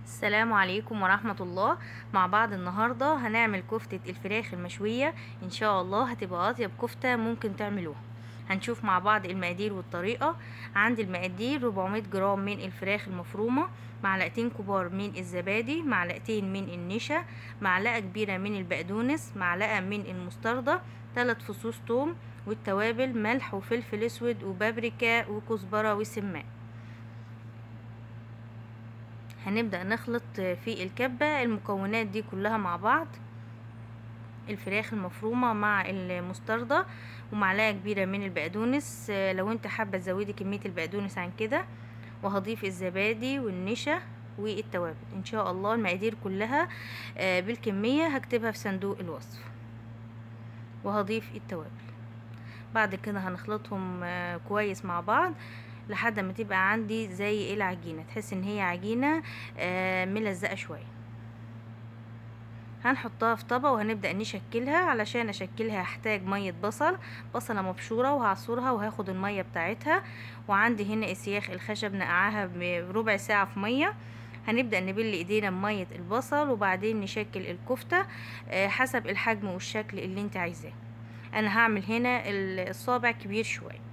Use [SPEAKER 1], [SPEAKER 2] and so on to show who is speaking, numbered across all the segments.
[SPEAKER 1] السلام عليكم ورحمة الله مع بعض النهاردة هنعمل كفتة الفراخ المشوية ان شاء الله هتبقى اطيب كفتة ممكن تعملوها هنشوف مع بعض المقادير والطريقة عندي المقادير 400 جرام من الفراخ المفرومة معلقتين كبار من الزبادي معلقتين من النشا معلقة كبيرة من البقدونس معلقة من المستردة 3 فصوص توم والتوابل ملح وفلفل اسود وبابريكا وكزبرة وسمان هنبدأ نخلط في الكبة المكونات دي كلها مع بعض الفراخ المفرومة مع المستردة ومعلقة كبيرة من البقدونس لو انت حابة تزودي كمية البقدونس عن كده وهضيف الزبادي والنشا والتوابل ان شاء الله المقادير كلها بالكمية هكتبها في صندوق الوصف وهضيف التوابل بعد كده هنخلطهم كويس مع بعض لحد ما تبقى عندي زي ايه العجينه تحس ان هي عجينه آه ملزقه شويه هنحطها في طبق وهنبدا نشكلها علشان اشكلها هحتاج ميه بصل بصله مبشوره وهعصرها وهاخد الميه بتاعتها وعندي هنا اسياخ الخشب نقعها بربع ساعه في ميه هنبدا نبل ايدينا بميه البصل وبعدين نشكل الكفته آه حسب الحجم والشكل اللي انت عايزاه انا هعمل هنا الصابع كبير شويه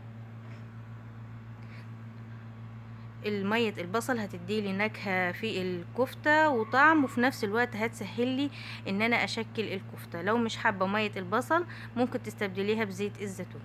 [SPEAKER 1] المية البصل هتديلي نكهة في الكفتة وطعم وفي نفس الوقت هتسهل لي ان انا اشكل الكفتة لو مش حابة مية البصل ممكن تستبدليها بزيت الزيتون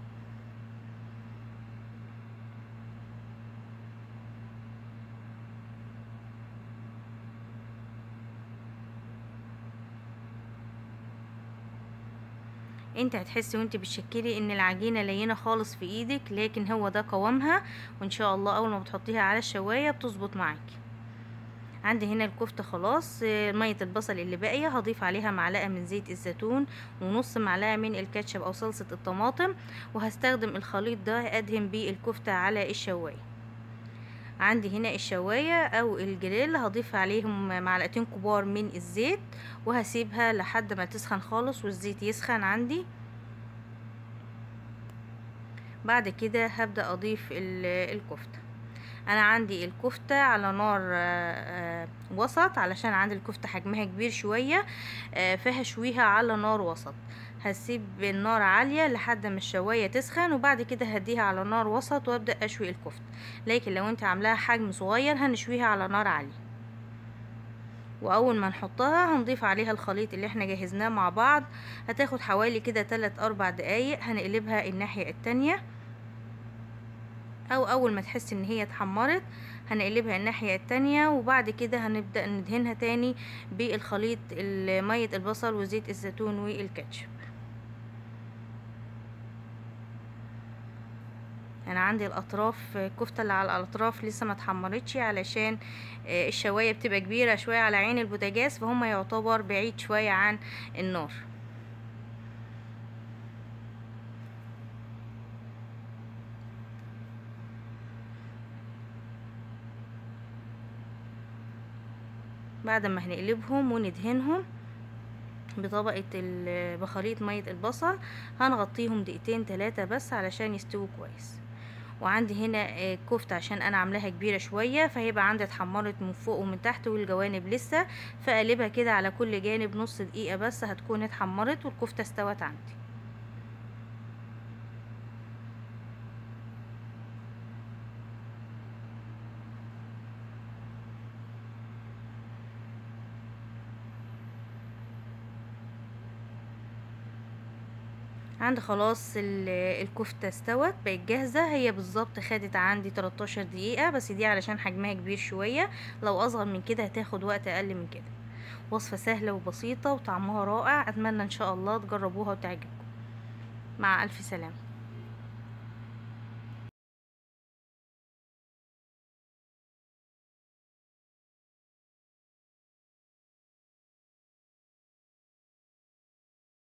[SPEAKER 1] انت هتحسي وانت بتشكلي ان العجينه لينه خالص في ايدك لكن هو ده قوامها وان شاء الله اول ما بتحطيها على الشوايه بتظبط معاكي عندي هنا الكفته خلاص ميه البصل اللي باقيه هضيف عليها معلقه من زيت الزيتون ونص معلقه من الكاتشب او صلصه الطماطم وهستخدم الخليط ده ادهن بيه الكفته على الشوايه عندي هنا الشواية او الجريل هضيف عليهم معلقتين كبار من الزيت وهسيبها لحد ما تسخن خالص والزيت يسخن عندي بعد كده هبدأ اضيف الكفتة انا عندي الكفتة على نار وسط علشان عندي الكفتة حجمها كبير شوية فهشويها على نار وسط هسيب النار عالية لحد ما الشواية تسخن وبعد كده هديها على نار وسط وابدأ اشوي الكفتة لكن لو انت عاملاها حجم صغير هنشويها على نار عالية واول ما نحطها هنضيف عليها الخليط اللي احنا جهزناه مع بعض هتاخد حوالي كده 3 4 دقايق هنقلبها الناحية التانية او اول ما تحس ان هي اتحمرت هنقلبها الناحية التانية وبعد كده هنبدأ ندهنها تاني بالخليط مية البصل وزيت الزيتون والكاتشب انا عندي الاطراف الكفته اللي على الاطراف لسه ما اتحمرتش علشان الشوايه بتبقى كبيره شويه على عين البوتاجاز فهم يعتبر بعيد شويه عن النار بعد ما هنقلبهم وندهنهم بطبقة بخليط مية البصل هنغطيهم دقيقتين تلاتة بس علشان يستووا كويس وعندي هنا كفتة عشان انا عاملاها كبيرة شوية فهيبقى عندي اتحمرت من فوق ومن تحت والجوانب لسه فاقلبها كده على كل جانب نص دقيقة بس هتكون اتحمرت والكفتة استوت عندي عندي خلاص الكفتة استوت بقت جاهزة هي بالظبط خدت عندي 13 دقيقة بس دي علشان حجمها كبير شوية لو اصغر من كده هتاخد وقت اقل من كده وصفة سهلة وبسيطة وطعمها رائع اتمنى ان شاء الله تجربوها وتعجبكم مع الف سلامة